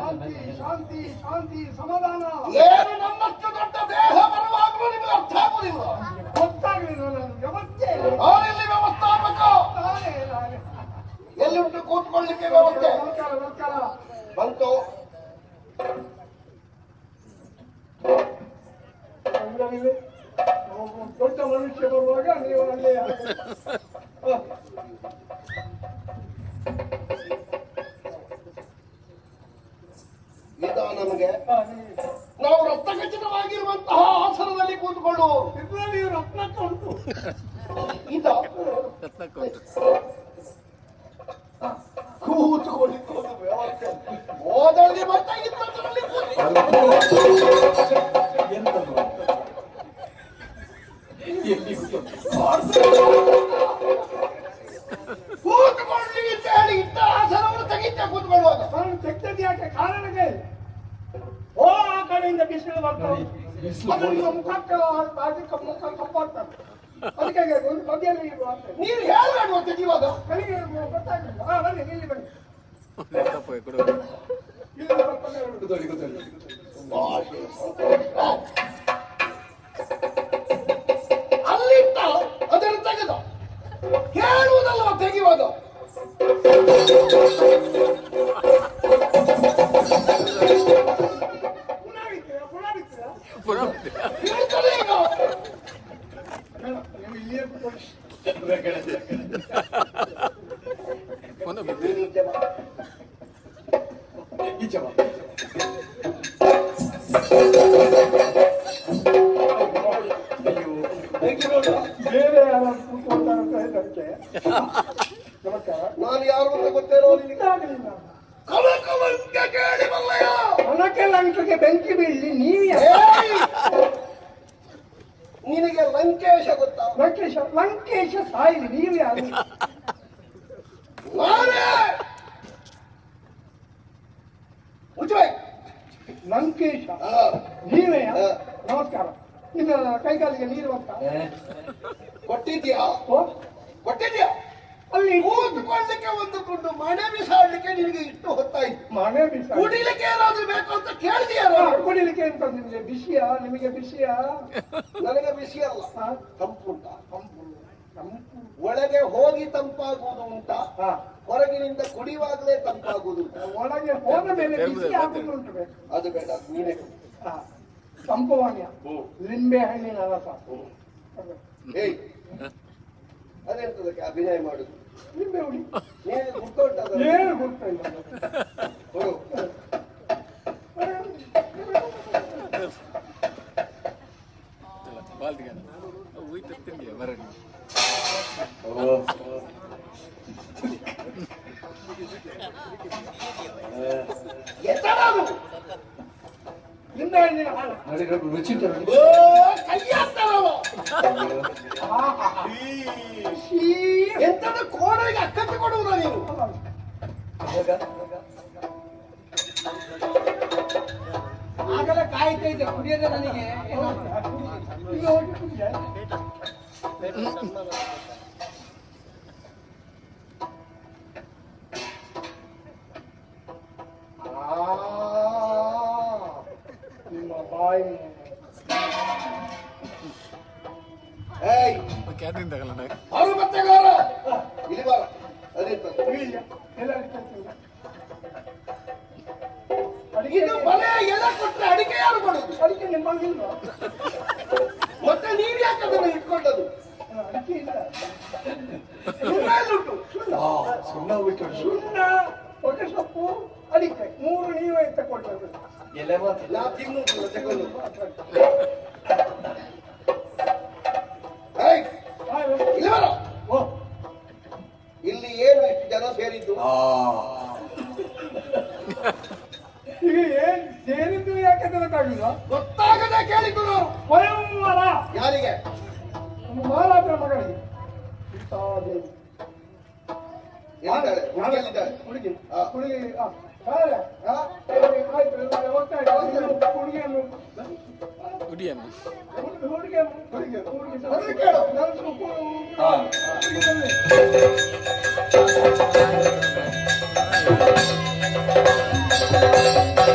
ಶಾಂತಿ ಶಾಂತಿ ಶಾಂತಿ ಸಮಾಧಾನ ಏನು ನನ್ನಷ್ಟು ದೊಡ್ಡ ದೇಹ ಬರುವಾಗಲೂ ನಿಮಗೆ ಅರ್ಥ ಆಗುವುದಿಲ್ಲ ಗೊತ್ತಾಗಲಿಲ್ಲ ನನ್ನ ವ್ಯವಸ್ಥೆ ನಾನಿಲ್ಲಿ ವ್ಯವಸ್ಥಾಪಕ ನಾನೇ ನಾನೇ ಎಲ್ಲಿ ಉಂಟು ಕೂತ್ಕೊಳ್ಳಿಕ್ಕೆ ವ್ಯವಸ್ಥೆ ನಮಸ್ಕಾರ ನಮಸ್ಕಾರ ಬಂತು ಸಂಗ್ರಹವಿದೆ. ಒಬ್ಬ ದೊಡ್ಡ ಮನುಷ್ಯ ಬರುವಾಗ ನೀವು ಅಲ್ಲಿ ಹ. ಇದ ನಮಗೆ ಹ, ನಿಮಗೆ. ನಾವು ರಕ್ತಖಚಿತವಾಗಿರುವಂತಹ ಆಸನದಲ್ಲಿ ಕೂತ್ಕೊಳ್ಳುವವರು ಇದ್ರಲ್ಲಿ ರತ್ನಕ್ಕ ಉಂಟು ಇದ ಕೂತ್ಕೊಳ್ಳಿಕ್ಕೆ ಒಂದು ವ್ಯವಸ್ಥೆ ಓದಲ್ಲಿ ಮತ್ತೆ ಇದ್ದದ್ರಲ್ಲಿ ಕೂತ್ಕೊಳ್ಳಿ ಅಂತ ಹೇಳಿ ಇದ್ದ ಆಸನವನ್ನು ತೆಗಿತ ಕೂತ್ಕೊಳ್ಳುವಾಗ ನಾನು ತೆಗ್ದದ್ದು ಯಾಕೆ ಕಾರಣಕ್ಕೆ ಓ ಆ ಕಡೆಯಿಂದ ಬಿಸಿಲು ಬರ್ತದೆ ಅದರಿಂದ ಮುಖಕ್ಕೆ ಅದಕ್ಕೆ ಮುಖ ಕಪ್ಪಾಗ್ತದೆ ಅದಕ್ಕೆ ಒಂದು ಬದಿಯಲ್ಲಿ ಇರುವ ಅಂತ. ನೀನು ಹೇಳುವ ತೆಗಿವಾಗ ನನಗೆ ಗೊತ್ತಾಗಿಲ್ಲ ಹಾ ಬನ್ನಿ ಇಲ್ಲಿ ಬನ್ನಿ ಇಲ್ಲಿ ಬರ್ತಾನೆ ಅಲ್ಲಿಟ್ಟ ಅದನ್ನು ತೆಗೆದ ಹೇಳುವುದಲ್ವ ತೆಗೆಯುವಾಗ ಪುನಃ ಬಿಡ್ತೀರಾ ಪುನಃ ಬಿಡ್ತೀರಾ ಹೇಳ್ತಾನೆ ಈಗ ಬೇಡ, ನೀವು ಇಲ್ಲಿಯೇ ಕೂತ್ಕೊಳ್ಳಿ. ಬೇರೆ ಯಾರು ಕೂತ್ಕೊಳ್ತಾರೆ ಅಂತ ಹೇಳಕ್ಕೆ ನಮಸ್ಕಾರ ನಾನು ಯಾರು ಅಂತ ಗೊತ್ತೇನೋ ನಿನಗೆ ಗೊತ್ತಾಗಲಿಲ್ಲ ಕನಕವಂತೆ ಕೇಳಿ ಬಲ್ಲಯ್ಯ ಒನಕೆ ಲಂಕೆಗೆ ಬೆಂಕಿ ಬೀಳಿ ನೀವು ಯಾರು? ಏಯ್! ನಿನಗೆ ಲಂಕೇಶ ಗೊತ್ತಾ ಲಂಕೇಶ ಲಂಕೇಶ ಸಾಯಿಲಿ ನೀವು ಯಾರು ನಾನೇ ಮುಚ್ಚಬಾಯ್ ಲಂಕೇಶ ಹಾ ನೀವೇ ಹಾ. ನಮಸ್ಕಾರ ಇನ್ನು ಕೈಕಾಲಿಗೆ ನೀರು ಅಂತ ಕೊಟ್ಟಿದ್ಯಾ ಓ ಕೊಟ್ಟಿದ್ಯಾ ಅಲ್ಲಿ ಕೂತ್ಕೊಳ್ಳಿಕ್ಕೆ ಒಂದು ಕುಂಡು ಮನೆ ಬಿಸಾಡ್ಲಿಕ್ಕೆ ನಿನಗೆ ಇಷ್ಟು ಹೊತ್ತಾಯ್ತು ಮನೆ ಬಿಸಿ ಕುಡಿಲಿಕ್ಕೆ ಏನಾದ್ರೂ ಬೇಕು ಅಂತ ಕೇಳಿದ್ಯಾರೋ ಕುಡಿಲಿಕ್ಕೆ ಅಂತ ನಿಮಗೆ ಬಿಸಿಯಾ ನಿಮಗೆ ಬಿಸಿಯಾ ನನಗೆ ಬಿಸಿ ಅಲ್ಲ ಹಾ? ತಂಪುಂಟ ತಂಪು ತಂಪು ಒಳಗೆ ಹೋಗಿ ತಂಪಾಗುವುದು ಉಂಟ ಹಾ ಹೊರಗಿನಿಂದ ಕುಡಿಯುವಾಗಲೇ ತಂಪಾಗುವುದು ಉಂಟ ಒಳಗೆ ಹೋದ ಮೇಲೆ ಬಿಸಿ ಆಗುದು ಉಂಟು ಬೇಕು ಅದು ಬೇಡ ನೀನೇ ಹಾ. ಸಂಪವಾನ್ಯ ಲಿಂಬೆ ಹಣ್ಣಿನ ರಸ ಏಯ್ ಅದೆಂತದಕ್ಕೆ ಅಭಿನಯ ಮಾಡುದು ಲಿಂಬೆ ಹುಡಿ ನೀನು ಗುರ್ತೊಂಟ ಏನು ಗೊತ್ತಿಲ್ಲ ಕೊಡು ಎತ್ತರ ಅದು ಲಿಂಬೆ ಹಣ್ಣಿನ ಹಾಲು ಓ, ಕೈಯಾಗ್ತಾರವ. ಶೀ. ಎಂತದ ಕೋಣೆಗೆ ಅಕ್ಕಕ್ಕೆ ಕೊಡುವುದ ನೀನು ಆಗಲೇ ಕಾಯ್ತಾ ಇದ್ದೆ ಕುಡಿಯೋದೇ ನನಗೆ ಈಗ ಹೋಗಿ ಕುಡಿಯ ನಿಮ್ಮ ಬಾಯಿ ಏಯ್ ಅವರು ಮತ್ತೆಗಾರ ಇಲ್ಲಿ ಬಾರ ಅದೆಂತದ್ದು ಇಲ್ಲ ಎಲ್ಲ ಅಡಿಕೆ ಇದು ಬಲೆ ಎಲೆ ಕೊಟ್ಟರೆ ಅಡಿಕೆ ಯಾರು ಕೊಡುದು ಅಡಿಕೆ ನಿಮ್ಮಲ್ಲಿಲ್ವಾ ಮತ್ತೆ ನೀನ್ ಯಾಕೆ ಅದನ್ನು ಇಟ್ಕೊಂಡದು ಅಡಿಕೆ ಇಲ್ಲ ಸುಣ್ಣ ಎಲ್ಲುಂಟು ಸುಣ್ಣ ಸುಣ್ಣ ಹೊಟ್ಟೆ ಸೊಪ್ಪು ಅಡಿಕೆ ಮೂರು ನೀವೇ ತಗೊಳ್ಬೇಕು ನಾ ತಿನ್ನುವುದಿಲ್ಲ ತಗೊಂಡು ಏಯ್ ಇಲ್ಲಿ ಬರ ಓ ಇಲ್ಲಿ ಏನು ಇಷ್ಟು ಜನ ಸೇರಿದ್ದು ಈಗ ಏನ್ ಸೇರಿದ್ದು ಯಾಕೆ ಗೊತ್ತಾಗಿಲ್ಲ ಗೊತ್ತಾಗದೆ ಕೇಳಿದ್ದು ನಾವು ಸ್ವಯಂವರ ಯಾರಿಗೆ ನಮ್ಮ ಮಹಾರಾಜರ ಮಗಳಿಗೆ ಸೀತಾದೇವಿ ಎಲ್ಲಿದ್ದಾಳೆ ಹುಡುಗಿಯಲ್ಲಿದ್ದಾಳೆ ಹುಡುಗಿ ಹಾ. ಹುಡುಗಿ ಆ, ಸಾರೆ. ಹಾ? ಆಯ್ತು ಎಲ್ಲ ಹೋಗ್ತಾ ಇದ್ದಾರೆ. ಹುಡುಗಿಯನ್ನು ಹುಡುಗಿಯನ್ನು ಹುಡುಗಿ ಹುಡುಗಿ ಅದನ್ನು ಕೇಳು. ನಾನು ಸ್ವಲ್ಪ ಹಾ. ಹುಡುಗಿ ಬನ್ನಿ. ಆ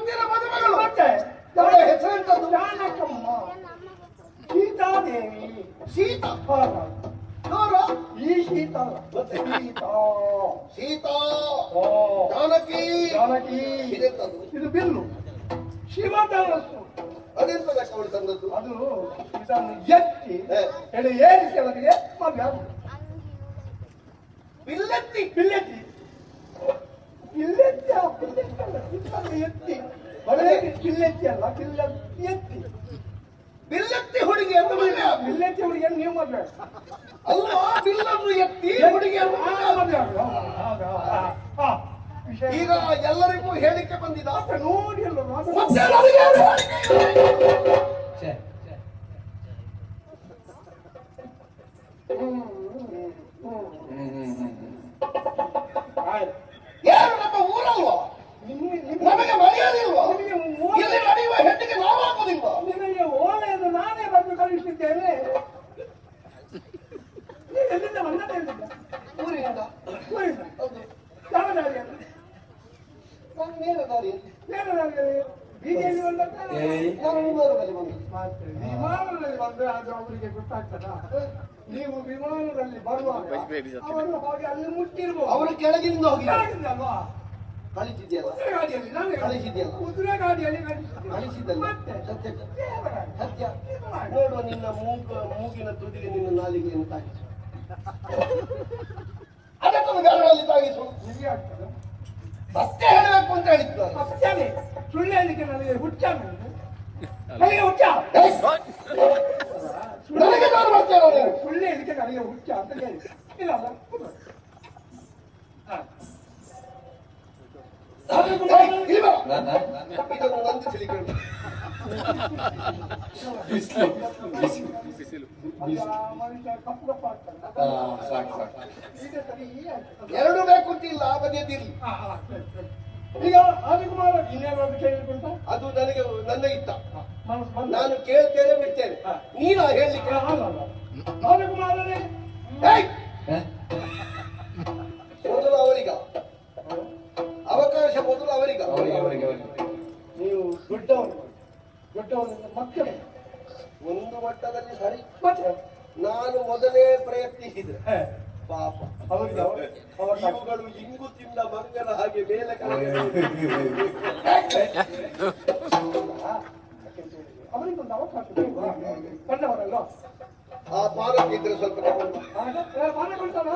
ಮುಂದಿನ ಮದುಮಗಳು ಮತ್ತೆ ಅವಳ ಹೆಸರೆಂತದ್ದು ಜಾನಕಮ್ಮ ಸೀತಾದೇವಿ ಸೀತಾ ಹೌದು. ನೋಡು ಈ ಸೀತಾ ಮತ್ತೆ? ಸೀತಾ ಸೀತಾ ಓ ಜಾನಕಿ ಜಾನಕಿ ಇದೆಂತದ್ದು ಇದು ಬಿಲ್ಲು ಶಿವಧನಸ್ಸು ಅದೆಂತದಕ್ಕೆ ಅವಳು ತಂದದ್ದು ಅದು ಇದನ್ನು ಎತ್ತಿ ಹೇ. ಎಡೆ ಏರಿಸಿ ಅವರಿಗೆ ಮದುವೆ ಆಗುದು. ಬಿಲ್ಲೆತ್ತಿ ಬಿಲ್ಲೆತ್ತಿ ಬಿಲ್ಲೆತ್ತಿ ಆ ಬಿಲ್ಲೆತ್ತಿ ಅಲ್ಲ ಇದನ್ನು ಎತ್ತಿ ಬರೇ ಬಿಲ್ಲೆತ್ತಿ ಅಲ್ಲ ಬಿಲ್ಲೆತ್ತಿ ಎತ್ತಿ ಬಿಲ್ಲೆತ್ತಿ ಹುಡುಗಿ ಅಂತ ಮದುವೆ ಆದ. ಬಿಲ್ಲೆತ್ತಿ ಹುಡುಗಿಯನ್ನು ನೀವು ಮದುವೆ ಆಗಿ. ಅಲ್ವಾ ಬಿಲ್ಲನ್ನು ಎತ್ತಿ ಹುಡುಗಿಯನ್ನು ಆ, ಮದುವೆ ಆದ. ಮದುವೆ ಆಗಿ. ಹೌದು, ಹೌದು, ಹೌದು. ಆ, ವಿಷಯ ಈಗ ಎಲ್ಲರಿಗೂ ಹೇಳಿಕೆ ಬಂದಿದ ಮತ್ತೆ ನೋಡಿ ಅಲ್ಲ ಮಾತು. ಮತ್ತೆ ನನಗೆ ಯಾರು ಹೇಳಿಕೆ? ಹ್ಮ್, ಹ್ಮ್, ಹ್ಮ್. ಆಯ್ತು. ಏನು ನಮ್ಮ ಊರಲ್ವಾ ನಿಮಗೆ- ನಿಮಗೆ- ನಮಗೆ ಮರ್ಯಾದೆ ಇಲ್ವಾ ನಿಮಗೆ ಓಲೆ- ಇಲ್ಲಿ ನಡೆಯುವ ಹೆಣ್ಣಿಗೆ ನಾವು ಹಾಕುದಿಲ್ವಾ ನಿಮಗೆ ಓಲೆಯನ್ನು ನಾನೇ ಬಂದು ಕಳಿಸಿದ್ದೇನೆ ನೀವು ಎಲ್ಲಿಂದ ಬಂದದ್ದು ಎಲ್ಲಿಂದ? ಊರಿನಿಂದ ಊರಿಂದ. ಹೌದು ಯಾವ ದಾರಿಯಲ್ಲಿ? ನಾನು ನೇರ ದಾರಿ ಏನು ದಾರಿಯಲ್ಲಿ? ಬೀದಿಯಲ್ಲಿ ಬಂದದ್ದಾ? ನಾನು ವಿಮಾನದಲ್ಲಿ ಬಂದು ಮತ್ತೆ ವಿಮಾನದಲ್ಲಿ ಬಂದ್ರೆ ಅದು ಅವರಿಗೆ ಗೊತ್ತಾಗ್ತದ ನೀವು ವಿಮಾನದಲ್ಲಿ ಬರುವಾಗ ಅವರು ಹೋಗಿ ಅಲ್ಲಿ ಮುಟ್ಟಿರ್ಬೋದು ಅವರು ಕೆಳಗಿನಿಂದ ಹೋಗಿ ಕೆಳಗಿಂದಲ್ವಾ? ಕಳಿಸಿದ್ಯಲ್ಲ ಕುದುರೆ ಗಾಡಿಯಲ್ಲಿ ನಾನು ಹೇಳಿದ್ದು. ಕಳಿಸಿದ್ಯಲ್ಲ. ಕುದುರೆ ಗಾಡಿಯಲ್ಲಿ ಕಳಿಸಿದ್ದೆ. ಕಳಿಸಿದ್ದಲ್ಲ ಮತ್ತೆ ಸತ್ಯ ದೇವರಾಯ. ಸತ್ಯ ಇದು ಮಾಡಿ. ನೋಡುವ ನಿನ್ನ ಮೂಗ ಮೂಗಿನ ತುದಿಗೆ ನಿನ್ನ ನಾಲಿಗೆಯನ್ನು ತಾಗಿಸು ಅದಕ್ಕೊಂದು ಬೆರಳಲ್ಲಿ ತಾಗಿಸು ನಿಮಗೆ ಆಗ್ತದ? ಸತ್ಯ ಹೇಳಬೇಕು ಅಂತ ಹೇಳಿದ್ದಾರೆ ಸತ್ಯನೇ ಸುಳ್ಳು ಹೇಳಿಕೆ ನನಗೆ ಹುಚ್ಚ ನನಗೆ ನನಗೆ ಹುಚ್ಚ ಸುಳ್ಳು ನನಗೆ ನಾನು ಮಾಡ್ತೇನೆ ನೀನು ಸುಳ್ಳು ಹೇಳಿಕೆ ನನಗೆ ಹುಚ್ಚ ಅಂತ ಹೇಳಿ ಇಲ್ಲ ಅಲ್ಲ ಕೂತ್ಕೊ. ಹಾ. ಏಯ್, ಇಲ್ಲಿ ಬಾ. ಇದನ್ನು ನಂದಿಸಲಿಕ್ಕೆ ಉಂಟು. ಅದು ಆ ಮನುಷ್ಯ ಕಪ್ಪು ಕಪ್ಪು ಆಗ್ತಾನೆ. ಈಗ ಸರಿ ಆಯ್ತು. ಎರಡು ಬೇಕು ಅಂತ ಇಲ್ಲ ಆ ಬದಿಯದಿರಲಿ ಹಾ, ಹಾ, ಸರಿ, ಸರಿ. ಈಗ ರಾಜಕುಮಾರ ಇನ್ನೇನಾದ್ರು ಕೇಳಿಕೊಂಡ ಅದು ನನಗೆ ನನ್ನ ಇತ್ತ ಮನಸ್ಸು ಬಂದ ನಾನು ಕೇಳ್ತೇನೆ ಬಿಡ್ತೇನೆ ಹಾ. ನೀನು ಹೇಳಲಿಕ್ಕೆ ಅಲ್ಲ ಅಲ್ಲ ರಾಜಕುಮಾರನೇ ಏಯ್! ಮೊದಲು ಅವರಿಗ ಅವಕಾಶ ಮೊದಲು ಅವರಿಗ ನೀವು ದೊಡ್ಡವರು ದೊಡ್ಡವರಿಂದ ಮಕ್ಕಳು ಒಂದು ಮಟ್ಟದಲ್ಲಿ ಸರಿ ಮತ್ತೆ ನಾನು ಮೊದಲೇ ಪ್ರಯತ್ನಿಸಿದೆ ಹೇ, ಪಾಪ ಅವರಿಗೆ ಅವ- ಅವಕಾಶ. ಇವುಗಳು ಇಂಗು ತಿಂದ ಮಂಗನ ಹಾಗೆ ಮೇಲೆ ಕೆಳಗೆ ಅವರಿಗೊಂದು ಅವಕಾಶ ಬೇಕು. ಕಂಡವರಲ್ಲ ಆ ಪಾಲಕಿದ್ರೆ ಸ್ವಲ್ಪ ತಗೊಂಡು. ಮಾನ ಕೊಡ್ತಾನ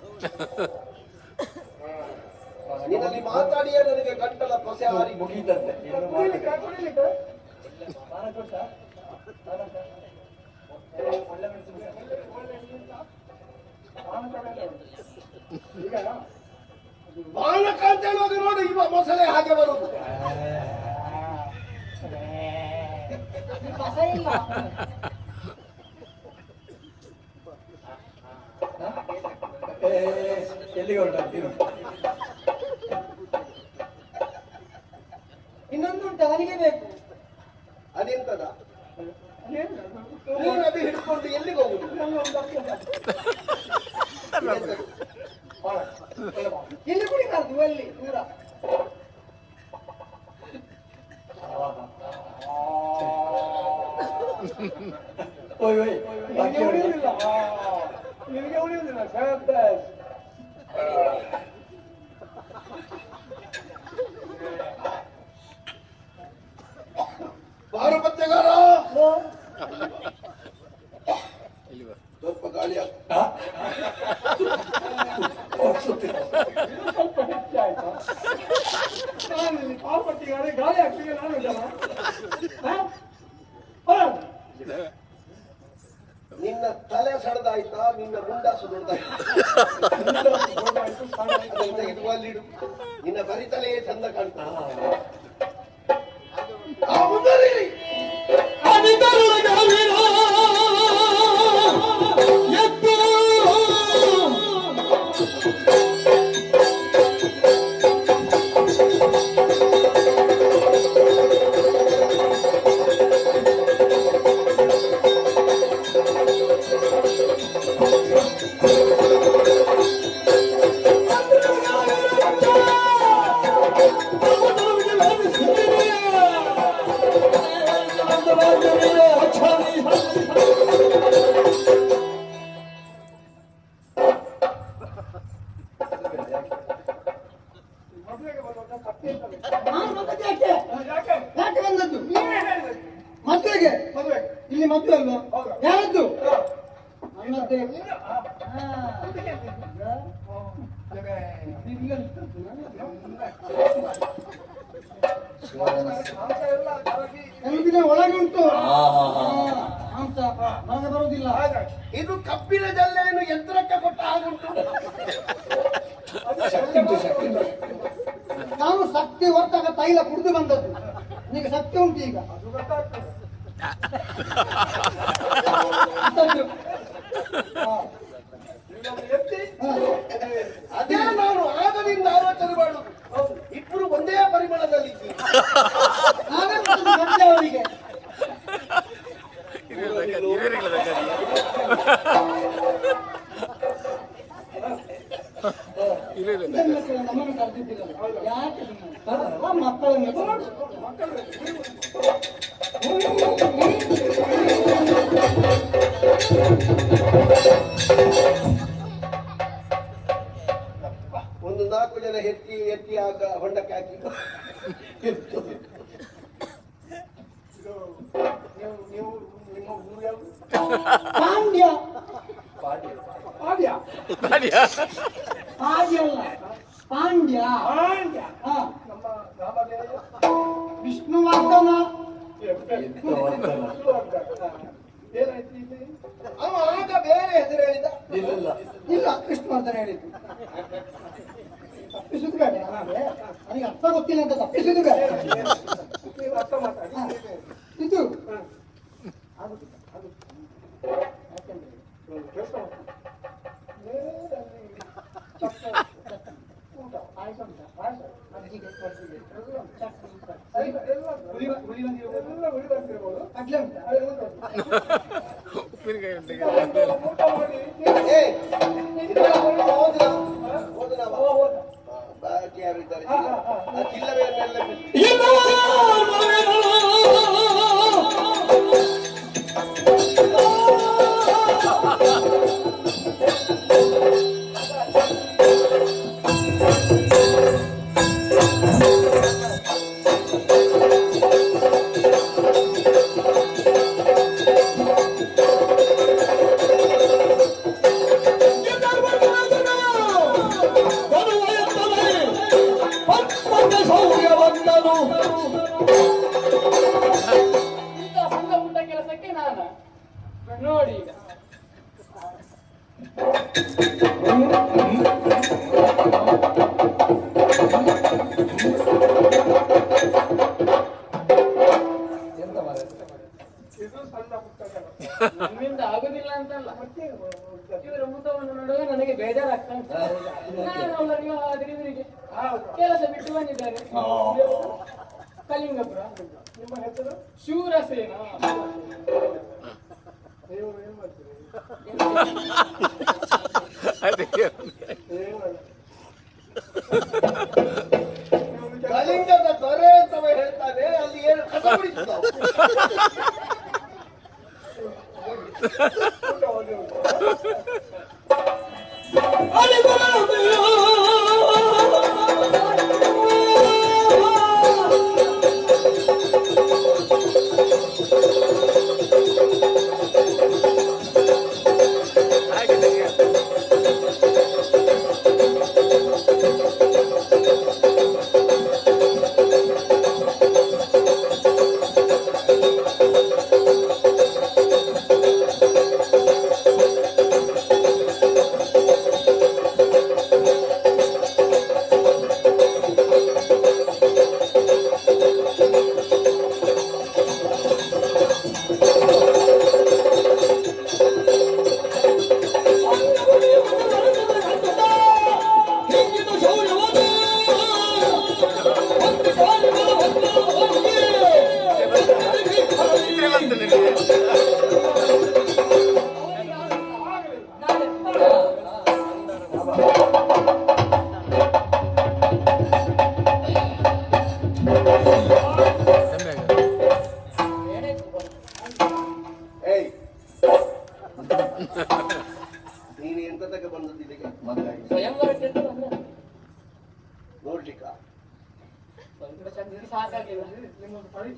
ನಿನ್ನಲ್ಲಿ ಮಾತಾಡಿಯೇ ನನಗೆ ಗಂಟಲ ಪೊಸೆ ಹಾರಿ ಕುಡಿಲಿಕ್ಕೆ ಕುಡಿಲಿಕ್ಕೆ ಮಾನ ಕೊಡ್ತಾ ಮಾನ ಕೊಡ್ತಾ? ಏ, ಒಳ್ಳೆ ಮನುಷ್ಯ. ಒಳ್ಳೆ- ಒಳ್ಳೆ ಮನುಷ್ಯ. ಮಾನ ಕೊಡಲ್ಲ. ಈಗ ಬಾಲಕ ಅಂತ ಹೇಳುವಾಗ ನೋಡು ಇವ ಮೊಸಳೆ ಹಾಗೆ ಬರುದು ಎಲ್ಲಿಗೆ ಹೊರಟ ಇನ್ನೊಂದು ಉಂಟು ಅವನಿಗೆ ಬೇಕು ಅದೆಂತದ ಏನು? ನೀನು ಅದು ಹಿಡ್ಕೊಂಡು ಎಲ್ಲಿಗೆ ಹೋಗುದು ನಂಗೆ ಒಂದು ಅಭ್ಯಾಸ. ಇದೆಂತದು? ಮಾನ. ಒಳ್ಳೆ ಮಾನ. ಇಲ್ಲಿ ಕುಡಿಬಾರ್ದು ಅಲ್ಲಿ ದೂರ ಓಯ್ ಓಯ್ ಬಾಕಿ ನಿನಗೆ ಹೊರಟ ಉಳಿಯುವುದಿಲ್ಲ ಆ, ನಿನಗೆ ಉಳಿಯುವುದಿಲ್ಲ ಶಾಬಾಸ್. ಬಾರು ಪತ್ತೆಗಾರ ಸ್ವಲ್ಪ ಗಾಳಿ ಆಗ್ತದೆ. ಇದು ಸ್ವಲ್ಪ ಹೆಚ್ಚು ಆಯ್ತಾ ನಾನು ಇಲ್ಲಿ ಪಾಪಟ್ಟಿಗಾರೆ ಗಾಳಿ ಆಗ್ತಿಗೆ ನಾನು ಇದ್ದಲ್ಲ ಹಾ? ಹಾ? ನಿನ್ನ ತಲೆ ಸಡದಾಯ್ತಾ ನಿನ್ನ ಮುಂಡಾಸು ದೊಡ್ಡದಾಯ್ತಾ ದೊಡ್ಡದಾಯ್ತು, ಸಣ್ಣದಾಯ್ತು. ಅದನ್ನು ತೆಗೆದು ಅಲ್ಲಿಡು ನಿನ್ನ ಬರಿತಲೆಯೇ ಚಂದ ಕಾಣ್ತದೆ ಆ ಮುಂದರಿರಿ. ¡Vamos! ಮದ್ವೆಗೆ ಮದುವೆ ಇಲ್ಲಿ ಮದ್ವೆ ಅಲ್ವಾ ಹೌದು. ಯಾರದ್ದು ಹಾ. ನನ್ನದ್ದೇ ಹಾ. ಹಾ. ಇಲ್ಲಿ ಅನ್ಸ್ತದೆ, ಮಾಂಸ ಎಲ್ಲ ಕರಗಿ ಎಲುಬಿನ ಒಳಗೆ ಉಂಟು ಹಾ, ಹಾ, ಹಾ. ಹಾ, ಮಾಂಸ ಹೊರಗೆ ಬರುವುದಿಲ್ಲ ಹಾಗಾಗಿ ಇದು ಕಬ್ಬಿನ ಜಲ್ಲೆಯನ್ನು ಯಂತ್ರಕ್ಕೆ ಕೊಟ್ಟ ಹಾಗುಂಟು ಶಕ್ತಿ ಉಂಟು ಶಕ್ತಿ ಉಂಟು ನಾನು ಶಕ್ತಿ ಹೊರತಾಗ ತೈಲ ಕುಡಿದು ಬಂದದ್ದು ನಿನಗೆ ಶಕ್ತಿ ಉಂಟು ಈಗ ಅದು ಗೊತ್ತಾಗ್ತದೆ ಅಂತದ್ದು. ಹಾ. ಇನ್ನೊಂದು ಎತ್ತಿ ಹಾ. ಅದೇ ನಾನು ಆಗದಿಂದ ಆಲೋಚನೆ ಮಾಡುದು ಇಬ್ಬರು ಒಂದೇ ಪರಿಮಳದಲ್ಲಿ ಇದ್ದೀವಿ. ನಾವೇ ಕೊಡುದು ಸಂಜೆ ಅವರಿಗೆ ಇದನ್ನ ಕೇಳಿ ನಮ್ಮನ್ನು ಕರೆದಿದ್ದಿಲ್ಲ ಯಾಕೆ ಸುಮ್ಮನೆ? ಆ ಮಕ್ಕಳನ್ನು ಒಂದು ನಾಲ್ಕು ಜನ ಎತ್ತಿ ಎತ್ತಿ ಆಗ ಹೊಂಡಕ್ಕೆ ಹಾಕಿ ಇದು ನೀವು ನೀವು ನಿಮ್ಮ ಊರು ಯಾವುದು ಪಾಂಡ್ಯ ಪಾಡ್ಯ ಪಾಂಡ್ಯ ಅಲ್ಲ ಪಾಂಡ್ಯ ಪಾಂಡ್ಯ ಹಾ ನಮ್ಮ ನಾಮಧೇಯ ವಿಷ್ಣುವರ್ಧನ ಏನಾಯ್ತು ಇದು ಅವ ಆಗ ಬೇರೆ ಹೆಸರು ಹೇಳಿದ ಇಲ್ಲ ಇಲ್ಲ ವಿಷ್ಣುವರ್ಧನ ಹೇಳಿದ್ದು ತಪ್ಪಿಸುದು ಬೇಡ ನನಗೆ ನನಗೆ ಅರ್ಥ ಗೊತ್ತಿಲ್ಲ ಅಂತ ತಪ್ಪಿಸುದು ಬೇಡ ನೀವು ಅರ್ಥ ಮಾತಾಡಿ ಹಾ. ಇದು ಆಗುದಿಲ್ಲ ಆಗುದಿಲ್ಲ ಯಾಕೆಂದ್ರೆ ಒಂದು ಕೆಲಸ ಮಾಡಿ ನೇರಲ್ಲಿ ಚಕ್ಕ ಊಟ ಪಾಯಸ ಉಂಟಾ ಪಾಯಸ ಮಜ್ಜಿಗೆ ಮಜ್ಜಿಗೆ ಎಲ್ಲ ಉಂಟು. ಚಟ್ನಿ ಉಂಟಾ? ಎಲ್ಲ ಎಲ್ಲ ಉಂಟು. ಹುಳಿ ಹುಳಿ ಬಂದಿರ್ಬೋದು ಎಲ್ಲ ಉಳಿದಂತಿರ್ಬೋದು ಕಡ್ಲೆ ಉಂಟಾ ಅದೆಲ್ಲ ಉಂಟು. ಉಪ್ಪಿನಕಾಯಿ ಉಂಟು ಊಟ ಮಾಡಿ ಏ ಇದೆಲ್ಲ ಹೋದ ಹೋದ ನಾವು ಅವ ಹೋದ. ಬಾಕಿ ಯಾರು ಇದ್ದಾರೆ ಹಾ, ಹಾ, ಹಾ. ಆ ಚಿಲ್ಲರೆಯನ್ನೆಲ್ಲ ಬಿಟ್ಟು ಇಂಥ ಸಣ್ಣ ಪುಟ್ಟ ಕೆಲಸಕ್ಕೆ ನಾನು ನೋಡಿ ಈಗ ಇದು ಸಣ್ಣ ಪುಟ್ಟ ಕೆಲಸ. ನಮ್ಮಿಂದ ಆಗುದಿಲ್ಲ ಅಂತಲ್ಲ ಮತ್ತೇನು ಮಾಡುವುದು? ಇವರ ಮುಖವನ್ನು ನೋಡುವಾಗ ನನಗೆ ಬೇಜಾರಾಗ್ತಾ ಉಂಟು ನಾನು ಅವರಿಗೆ ಆದ್ರೆ ಇವರಿಗೆ ಹೌದು. ಕೆಲಸ ಬಿಟ್ಟು ಬಂದಿದ್ದಾರೆ ಕಲಿಂಗಪುರ ನಿಮ್ಮ ಹೆಸರು ಶೂರಸೇನ ನೀವು ಏನ್ ಮಾಡ್ತೀರಿ ಅದಕ್ಕೆ ಏನು ಅಲ್ಲ. ನೀವು ಕೆಲಸ- ಕಲಿಂಗದ ದೊರೆ ಅಂತವ ಹೇಳ್ತಾನೆ ಅಲ್ಲಿ ಏನು ಕಸ ಕುಡಿತು ನಾವು ಊಟ ಹೋಗಿ ಉಂಟು. ಹಾಗೆ ಆ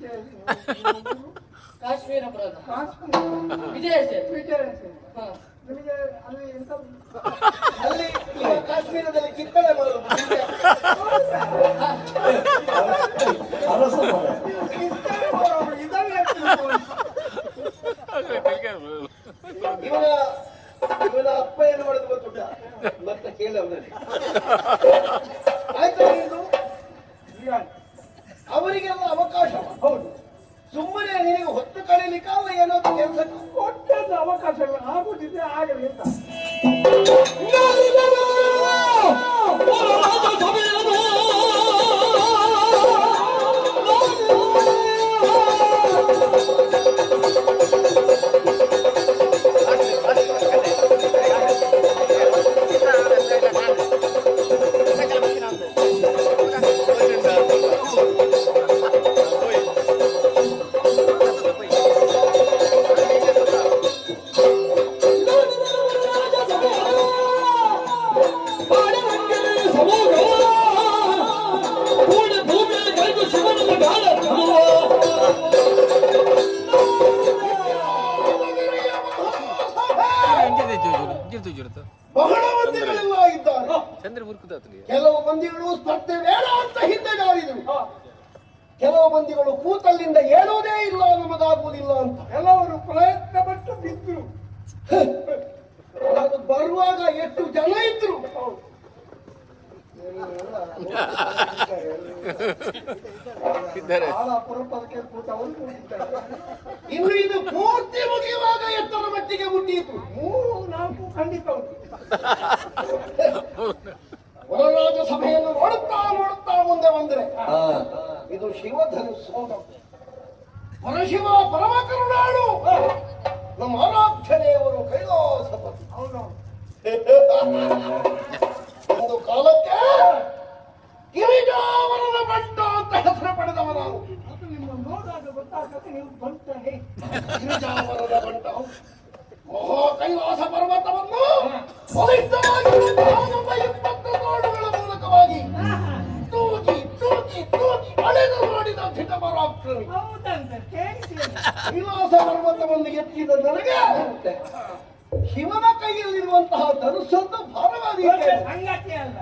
ಕಾಶ್ಮೀರ ಬರೋದ ಕಾಶ್ಮೀರ ವಿಜಯ ಸೇತುವೆ. ವಿಜಯ ಸೇತುವೆ. ಹಾ. ನಿಮಗೆ ಅಲ್ಲಿ ಎಂತ ಅಲ್ಲಿ ಈಗ ಕಾಶ್ಮೀರದಲ್ಲಿ ಕಿತ್ತಳೆ ಮಾಡುದು ಹೀಗೆ. ಅರಸ ಮಗ. ಇಷ್ಟೇ ಬರೋದು, ಇದನ್ನೇ ತಿಳ್ಕೊಂಡು. ಇವನ ಇವನ ಅಪ್ಪ ಏನು ಮಾಡೋದು ಗೊತ್ತುಂಟ ಮತ್ತೆ ಕೇಳಿ ಅವನಲ್ಲಿ ಆಯ್ತಾ ನೀನು ಈಗ ಅವರಿಗೆಲ್ಲ ಅವಕಾಶ ಹೌದು ಸುಮ್ಮನೆ ನಿನಗೆ ಹೊತ್ತು ಕಳೀಲಿಕ್ಕೆ ಅಲ್ಲ ಏನಾದ್ರು ಕೆಲಸಕ್ಕೆ ಕೊಟ್ಟದ್ದು ಅವಕಾಶಗಳು ಆಗುತ್ತಿದ್ರೆ ಆಗಲಿ ಅಂತ ಬಹಳ ಮಂದಿಗಳೆಲ್ಲ ಇದ್ದಾರೆ ಚಂದ್ರ ಮುರುಕುದಾತ್ರಿ ಕೆಲವು ಮಂದಿಗಳು ಸ್ಪರ್ಧೆ ಬೇಡ ಅಂತ ಹಿಂದೆ ಜಾರಿದರು ಕೆಲವು ಮಂದಿಗಳು ಕೂತಲ್ಲಿಂದ ಏಳುವುದೇ ಇಲ್ಲ ನಮಗಾಗುವುದಿಲ್ಲ ಅಂತ ಕೆಲವರು ಪ್ರಯತ್ನ ಪಟ್ಟು ಬಿದ್ರು ಅದು ಬರುವಾಗ ಎಷ್ಟು ಜನ ಇದ್ರು ಇದ್ದಾರೆ ಬಹಳ ಅಪರೂಪಕ್ಕೆ ಕೂತವರು ಕೂತಿದ್ದಾರೆ ಇನ್ನು ಇದು ಪೂರ್ತಿ ಮುಗಿಯುವಾಗ ಎತ್ತರ ಮಟ್ಟಿಗೆ ಮುಟ್ಟಿಯಿತು ಮೂರು ನಾಲ್ಕು ಖಂಡಿತ ಉಂಟು ವರರಾಜ ಸಭೆಯನ್ನು ನೋಡುತ್ತಾ ನೋಡುತ್ತಾ ಮುಂದೆ ಬಂದ್ರೆ ಇದು ಶಿವಧನುಸ್ಸು ಪರಶಿವ ಪರಮ ಕರುಣಾಳು ನಮ್ಮ ಆರಾಧ್ಯ ದೇವರು ಕೈಲಾಸಪತಿ ಹೌದು ಒಂದು ಕಾಲಕ್ಕೆ ಗಿರಿಜಾವರದ ಬಂಟ ಅಂತ ಹೆಸರು ಪಡೆದವ ನಾವು ಅದು ನಿಮ್ಮ ನೋಡಾಗ ಗೊತ್ತಾಗತ್ತೆ ನೀವು ಬಂತಾನೆ ಗಿರಿಜಾವರದ ಬಂಟ ಮಹಾ ಕೈಲಾಸ ಪರ್ವತವನ್ನು ಬಲಿಷ್ಠವಾಗಿರುವಂತಹ ನಮ್ಮ ಇಪ್ಪತ್ತು ನೋಡುಗಳ ಮೂಲಕವಾಗಿ ತೂಗಿ ತೂಗಿ ತೂಗಿ ಅಳೆದು ನೋಡಿದ ಧಿಟ ಪರಾಕ್ರಮಿ ಹೌದಂತ ಕೇಳಿದ್ದೇನೆ ಕೈಲಾಸ ಪರ್ವತವನ್ನು ಎತ್ತಿದ ನನಗೆ ಶಿವನ ಕೈಯಲ್ಲಿರುವಂತಹ ಧನುಸ್ಸನ್ನು ಭಾರವಾದಿ ಒಳ್ಳೆ ಸಂಗತಿ ಅಲ್ಲ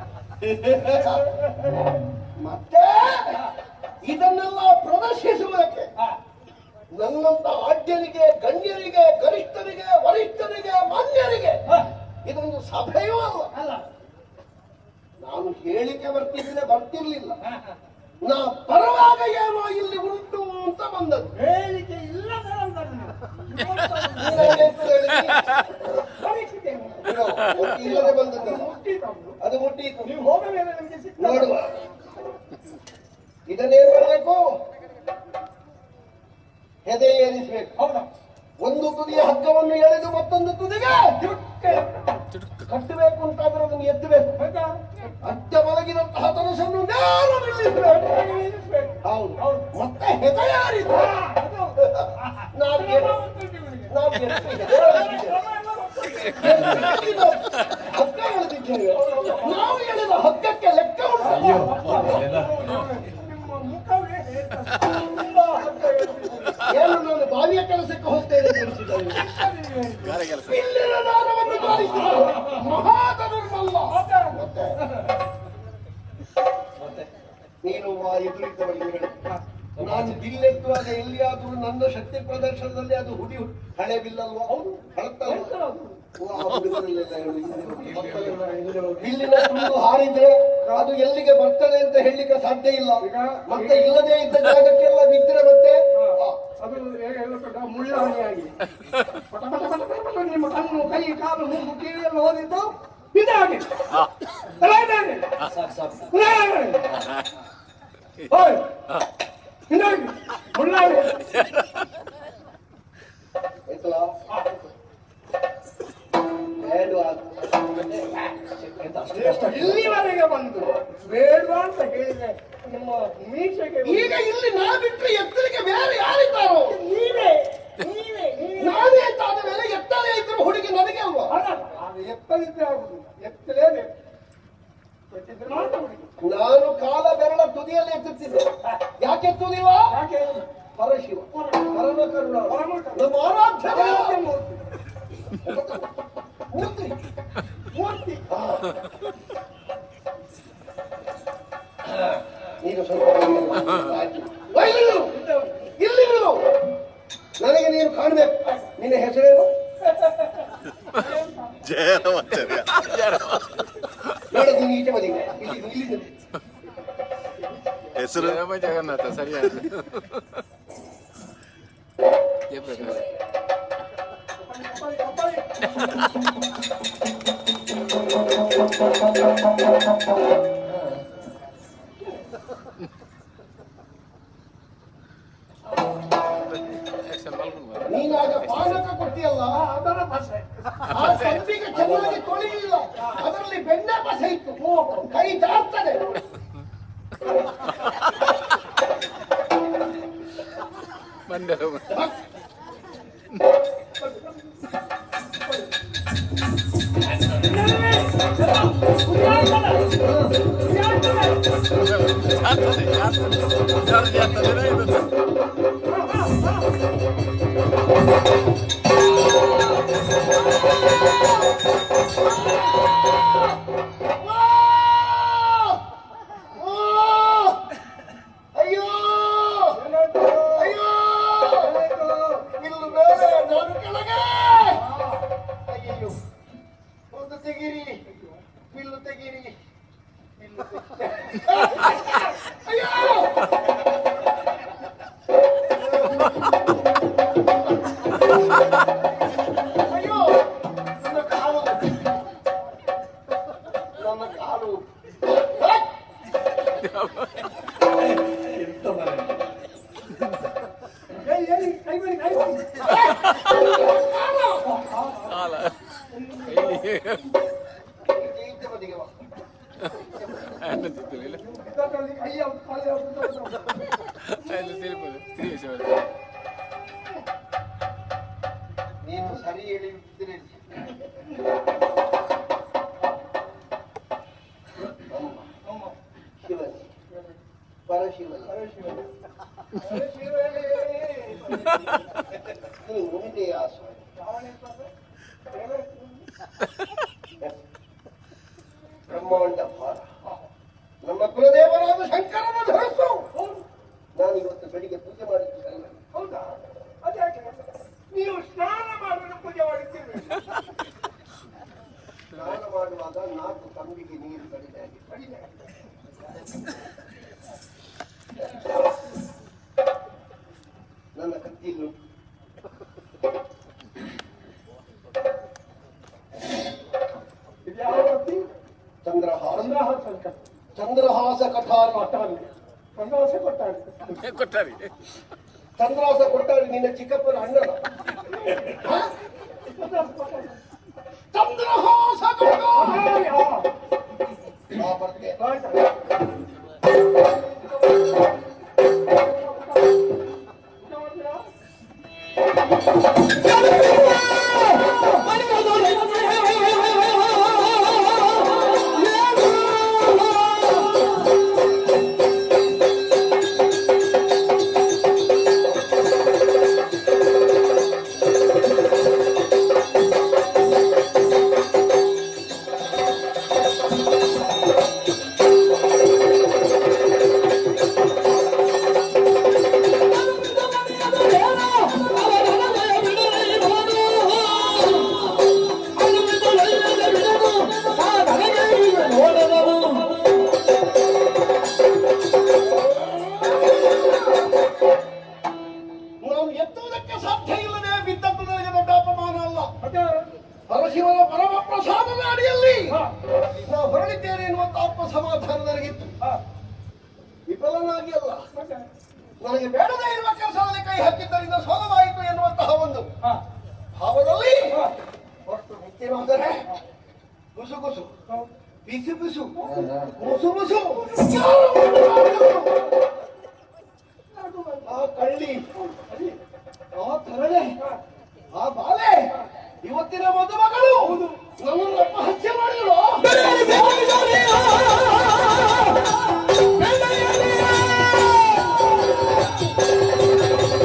ಮತ್ತೆ ಇದನ್ನೆಲ್ಲ ಪ್ರದರ್ಶಿಸುವುದಕ್ಕೆ ನನ್ನಂತ ಆಡ್ಯನಿಗೆ ಗಣ್ಯರಿಗೆ ಗರಿಷ್ಠರಿಗೆ ವರಿಷ್ಠರಿಗೆ ಮಾನ್ಯರಿಗೆ ಇದೊಂದು ಸಭೆಯೂ ಅಲ್ಲ ಅಲ್ಲ ನಾನು ಹೇಳಿಕೆ ಬರ್ತಿದ್ರೆ ಬರ್ತಿರ್ಲಿಲ್ಲ ನಾ ಬರುವಾಗ ಏನೋ ಇಲ್ಲಿ ಉಂಟು ಅಂತ ಬಂದದ್ದು ಹೇಳಿಕೆ ಇಲ್ಲದ ನೀನು ಎಂತ ಹೇಳಿದಿ? ಬಿಡು, ಒಟ್ಟು ಇಲ್ಲದೆ ಬಂದದ್ದಲ್ಲ ಅದು ಮುಟ್ಟೀತು ನೀವು ಹೋದ ಮೇಲೆ ನಿಮಗೆ ಸಿಕ್ಕ ನೋಡುವ ಇದನ್ನೇನ್ ಮಾಡಬೇಕು ಹೆದೆ ಏರಿಸಬೇಕು ಹೌದಾ ಒಂದು ತುದಿಯ ಹಗ್ಗವನ್ನು ಎಳೆದು ಮತ್ತೊಂದು ತುದಿಗೆ ಕಟ್ಟಬೇಕು ಅಂತಾದ್ರೆ ಅದನ್ನು ಎತ್ತಬೇಕು ಹೌದಾ ಅಡ್ಡ ಮಲಗಿದಂತಹ ತನಸನ್ನು ನೇರ ನಿಲ್ಲಿಸಬೇಕು ಹೌದು ಮತ್ತೆ ಹೆದೆ ಯಾರಿದು ನಾವು ಎತ್ತು- ನಾವು ಎತ್ತು ಹೆದೆ ಎಳೆದಿದ್ದೇವೆ. ಹಗ್ಗ ಎಳೆದಿದ್ದೇವೆ ನಾವು ಎಳೆದ ಹಗ್ಗಕ್ಕೆ ಲೆಕ್ಕ ಉಂಟು ನಿಮ್ಮ ಮುಖವೇ ಹೇಳ್ತದೆ. ತುಂಬಾ ಹಗ್ಗ ಎಳೆದಿದ್ದೀರಿ. ಏನು ನಾನು ಬಾವಿಯ ಕೆಲಸಕ್ಕೆ ಹೋಗ್ತೇನೆ ಅಂತ ಅನಿಸಿದ್ದಾರೆ ಗಾರೆ ಕೆಲಸ ಇಲ್ಲಿನ ದಾನವನ್ನು ತೋರಿಸಿದ ಮಹಾಧನುರ್ಮಲ್ಲ ಮತ್ತೆ ನೀನು ಆ ಎದುರಿದ್ದವರಿಗೆ ಹೇಳು ನಾನು ಬಿಲ್ಲೆತ್ತುವಾಗ ಎಲ್ಲಿಯಾದರೂ ನನ್ನ ಶಕ್ತಿ ಪ್ರದರ್ಶನದಲ್ಲಿ ಅದು ಹುಡಿ ಹಳೆ ಬಿಲ್ಲಲ್ವಾ ಹೌದು ಹಳತ್ತಲ್ವಾ ಓ, ಆ ಹುಡುಗರಲ್ಲೆಲ್ಲ ಹೇಳು, ಹಿಂದೆ ಹೋಗಿ. ಬಿಲ್ಲಿನ ತುಂಡು ಹಾರಿದ್ರೆ ಅದು ಎಲ್ಲಿಗೆ ಬರ್ತದೆ ಅಂತ ಹೇಳಲಿಕ್ಕೆ ಸಾಧ್ಯ ಇಲ್ಲ ಮತ್ತೆ ಇಲ್ಲದೆ ಇದ್ದ ಜಾಗಕ್ಕೆಲ್ಲ ಬಿದ್ದರೆ ಮತ್ತೆ ಆ, ಅದು ಹೇಗೆ ಹೇಳ್ಬೇಕ ಮುಳ್ಳಾಣಿಯಾಗಿ ಪಟ ಪಟ ಪಟ ಪಟ ಪಟ ನಿಮ್ಮ ಕಣ್ಣು ಕೈ ಕಾಲು ಮೂಗು ಕಿವಿಯಲ್ಲಿ ಓದಿದ್ದು ಇದಾಗಿ ಇದಾಗಿ. ಇದಾಗಿ. ಓಯ್ ಇದಾಗಿ ಮುಳ್ಳಾಣಿ ಆಯ್ತಲ್ಲ ಬೇಡವಾ? ಎಂತ ಅಷ್ಟು ಕಷ್ಟ? ಇಲ್ಲಿವರೆಗೆ ಬಂದು ಬೇಡವಾ ಅಂತ ಹೇಳಿದ್ರೆ ನಿಮ್ಮ ಮೀಸೆಗೆ ಈಗ ಇಲ್ಲಿ ನಾ ಬಿಟ್ಟರೆ ಎತ್ತಲಿಕ್ಕೆ ಬೇರೆ ಯಾರಿದ್ದಾರೋ ನೀವೇ ನೀವೇ ನೀವೇ ನಾನೇ ಅಂತ ಆದ ಮೇಲೆ ಎತ್ತಲೇ ಇದ್ರು ಹುಡುಗಿ ನನಗೆ ಅಲ್ವಾ ಅಲ್ಲ ಅದು ಎತ್ತಲಿದ್ರೆ ಆಗುದು ಎತ್ತಲೇಬೇಕು ಎತ್ತಿದ್ರೆ ಮಾತ್ರ ಹುಡುಗಿ ನಾನು ಕಾಲ ಬೆರಳ ತುದಿಯಲ್ಲಿ ಎತ್ತುತ್ತಿದ್ದೆ ಯಾಕೆ ಎತ್ತುದಿವ ಯಾಕೆ ಪರಶಿವ ಪರಮ ಕರುಣ ಪರಮ ಕರುಣ. ನಮ್ಮ ಆರಾಧ್ಯ ಆರಾಧ್ಯ ದೇವ. ಮೂರ್ತಿ ಮೂರ್ತಿ ಮೂರ್ತಿ ಹಾ. ನೀನು ಸ್ವಲ್ಪ ಆಯ್ತು. ಇಲ್ಲಿ ನಿಲ್ಲು. ಇಲ್ಲಿ ನಿಲ್ಲು. ನನಗೆ ನೀನು ಕಾಣಬೇಕು ನಿನ್ನ ಹೆಸರೇನು ಜಯರಾಮಾಚಾರ್ಯ ನೋಡ ನೀನು ಈಚೆ ಬದಿಗೆ ಇಲ್ಲಿ ಇಲ್ಲಿ ನಿಲ್ಲು. ಹೆಸರು ರಾಮ ಜಗನ್ನಾಥ ಸರಿಯಾಗಿ ಜಯಪ್ರಕಾಶ್ ಆಕ್ಷನ್ ಮಾಡ್ಕೊಂಡು ಬಾ. ನೀನಾಗ ಪಾನಕ ಕೊಟ್ಟಿಯಲ್ಲ ಅದರ ಭಾಷೆ ಆ ಸಂಪಿಗೆ ಚೆನ್ನಾಗಿ ತೊಳಿಲಿಲ್ಲ ಅದರಲ್ಲಿ ಬೆಣ್ಣೆ ಪಸೆ ಇತ್ತು ಕೈ ಜಾರ್ತದೆ ಬಂದೆ ಜಾರ್ತದೆ ಜಾರ್ತದೆ ಜಾರು ಜಾರ್ತದೆ ಇದು ಅಯ್ಯೋ ಅಯ್ಯೋ ಇಲ್ಲಿ ಮೇಲೆ ನಾನು ಕೆಳಗೆ ಅಯ್ಯಯ್ಯೋ ಒಂದು ತೆಗೀರಿ ಬಿಲ್ಲು ತೆಗೀರಿ ಬಿಲ್ಲು ತೆಗೀರಿ. ಅಯ್ಯೋ ಅಯ್ಯೋ ನನ್ನ ಕಾಲು ನನ್ನ ಕಾಲು ಎಂತ ಮರೆ ಏಯ್, ಏಯ್, ಕೈ ಬಿಡಿ, ಕೈ ಬಿಡಿ. ಕಾಲ ಕೈಲಿ ಈಚೆ ಬದಿಗೆ ಬಾ. ಹ್ಯಾಂಡ್ ತಿಪ್ಪಲಿಲ್ಲ ಇದರಲ್ಲಿ ಕೈ ಯಾವ್ದು, ಕಾಲು ಯಾವ್ದು ಅಂತ ಗೊತ್ತಾಗ್ತದೆ. ಹ್ಯಾಂಡ್ ತಿರುಪತಿ ತಿರುಗಿಸಿ ನೀನು ಸರಿ ಹೇಳಿದ್ರೆ ಶಿವನ್ ಪರಶಿವನ್ ನೀನು ಮುಂದೆ ಆಸ ಬ್ರಹ್ಮಾಂಡ ಭಾರ ನಮ್ಮ ಕುಲದೇವರಾದ ಶಂಕರನ ಧರಿಸು ನಾನು ಇವತ್ತು ಬೆಳಿಗ್ಗೆ ಪೂಜೆ ಮಾಡಿದ್ದು ಸರಿ ಹೌದಾ ಅದ್ಯಾಕೆ ನೀವು ಸ್ನಾನ ಮಾಡಿದ್ರೆ ಪೂಜೆ ಮಾಡುತ್ತೀರಿ ಸ್ನಾನ ಮಾಡುವಾಗ ನಾಲ್ಕು ತಂಬಿಗೆ ನೀರು ಕಡಿಮೆ ಆಗಿ ಕಡಿಮೆ ಆಗಿದೆ. ನನ್ನ ಕತ್ತಿಲು ಇದು ಯಾವ ಭಕ್ತಿ? ಚಂದ್ರಹಾಸ ಚಂದ್ರಹಾಸ ಅಂತ. ಚಂದ್ರಹಾಸ ಕಠಾರಿ ಕೊಟ್ಟಾನೆ. ಚಂದ್ರಹಾಸ ಕೊಟ್ಟಾನೆ. ಕೊಟ್ಟಾರಿ ಚಂದ್ರಹಾಸ ಕೊಟ್ಟಾರೆ ನಿನ್ನ ಚಿಕ್ಕಪ್ಪನ ಅಣ್ಣನ ಹ? ಚಂದ್ರಹಾಸ ಕಠಾರಿ. ಹಾಯ್, ಹಾ. ಆ ಬರ್ತೆ ಆಯ್ತಾ? ಪೂಜೆ ಮಾಡ್ತೀರಾ? ನಾನು ಎತ್ತುವುದಕ್ಕೆ ಸಾಧ್ಯ ಇಲ್ಲದೆ ಬಿದ್ದದ್ದು ನನಗೆ ದೊಡ್ಡ ಅಪಮಾನ ಅಲ್ಲ ಮತ್ತೆ? ಪರಶಿವನ ಪರಮ ಪ್ರಸಾದದ ಅಡಿಯಲ್ಲಿ ಹಾ. ನಾವು ಹೊರಳಿದ್ದೇನೆ ಎನ್ನುವಂತ ಆತ್ಮ ಸಮಾಧಾನ ನನಗಿತ್ತು ಹಾ. ವಿಫಲನಾಗಿ ಅಲ್ಲ ಮತ್ತೆ? ನನಗೆ ಬೇಡದೇ ಇರುವ ಕೆಲಸದಲ್ಲಿ ಕೈ ಹಾಕಿದ್ದರಿಂದ ಸೋಲವಾಯಿತು ಎನ್ನುವಂತಹ ಒಂದು ಹಾ. ಭಾವದಲ್ಲಿ ಹಾ. ಒಟ್ಟು ನಿತ್ಯವಾದರೆ ಗುಸು ಗುಸು ಹಾ. ಬಿಸು ಬಿಸು ಮುಸು ಮುಸು ಆ ಕಳ್ಳಿ ಆ ತರಳೆ ಆ ಬಾಲೆ ಇವತ್ತಿನ ಮದುಮಗಳು ನನ್ನನ್ನು ಅಪಹತ್ಯೆ ಮಾಡಿದಳು ಆ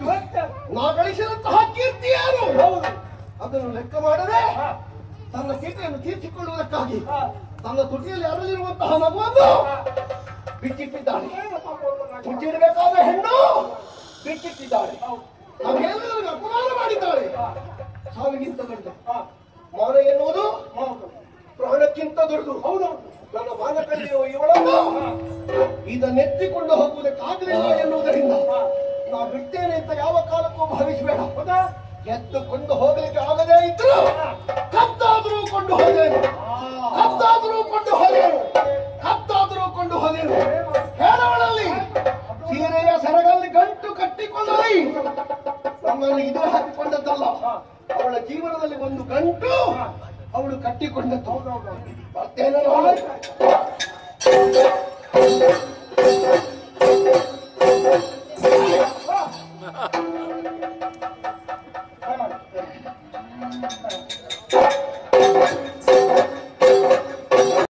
ಮತ್ತೆ ನಾ ಗಳಿಸಿದಂತಹ ಕೀರ್ತಿ ಯಾರು ಅದನ್ನು ಲೆಕ್ಕ ಮಾಡದೆ ತನ್ನ ಕೀರ್ತಿಯನ್ನು ತೀರ್ಚಿಕೊಳ್ಳುವುದಕ್ಕಾಗಿ ತನ್ನ ತುಟಿಯಲ್ಲಿ ಅರಳಿರುವಂತಹ ನಗುವನ್ನು ಬಿಚ್ಚಿಟ್ಟಿದ್ದಾಳೆ ಮುಚ್ಚಿಡಬೇಕಾದ ಹೆಣ್ಣು ಬಿಚ್ಚಿಟ್ಟಿದ್ದಾಳೆ ನಮಗೆಲ್ಲರಿಗೂ ಅಪಮಾನ ಮಾಡಿದ್ದಾಳೆ ಸಾವಿಗಿಂತ ದೊಡ್ಡ ಮೌನ ಎನ್ನುವುದು ಪ್ರಾಣಕ್ಕಿಂತ ದೊಡ್ಡದು ಹೌದು ನನ್ನ ಮಾನ ಕಳೆಯುವ ಇವಳನ್ನು ಇದನ್ನೆತ್ತಿಕೊಂಡು ಹೋಗುವುದಕ್ಕಾಗಲಿಲ್ಲ ಎನ್ನುವುದರಿಂದ ನಾ ಬಿಡ್ತೇನೆ ಅಂತ ಯಾವ ಕಾಲಕ್ಕೂ ಭಾವಿಸಬೇಡ ಹೌದಾ ಎತ್ತುಕೊಂಡು ಹೋಗಲಿಕ್ಕೆ ಆಗದೇ ಇದ್ರು ಕತ್ತಾದರೂ ಕೊಂಡು ಹೋದೇನು ಕತ್ತಾದರೂ ಕೊಂಡು ಹೋದೇನು ಕತ್ತಾದರೂ ಕೊಂಡು ಹೋದೇನು ಹೇಳವಳಲ್ಲಿ ಸೀರೆಯ ಸರಗಲ್ಲಿ ಗಂಟು ಕಟ್ಟಿಕೊಂಡೈ ನಮ್ಮನ್ನು ಇದು ಹಾಕಿಕೊಂಡದ್ದಲ್ಲ ಅವಳ ಜೀವನದಲ್ಲಿ ಒಂದು ಗಂಟು ಅವಳು ಕಟ್ಟಿಕೊಂಡದ್ದು ಮತ್ತೇನೋ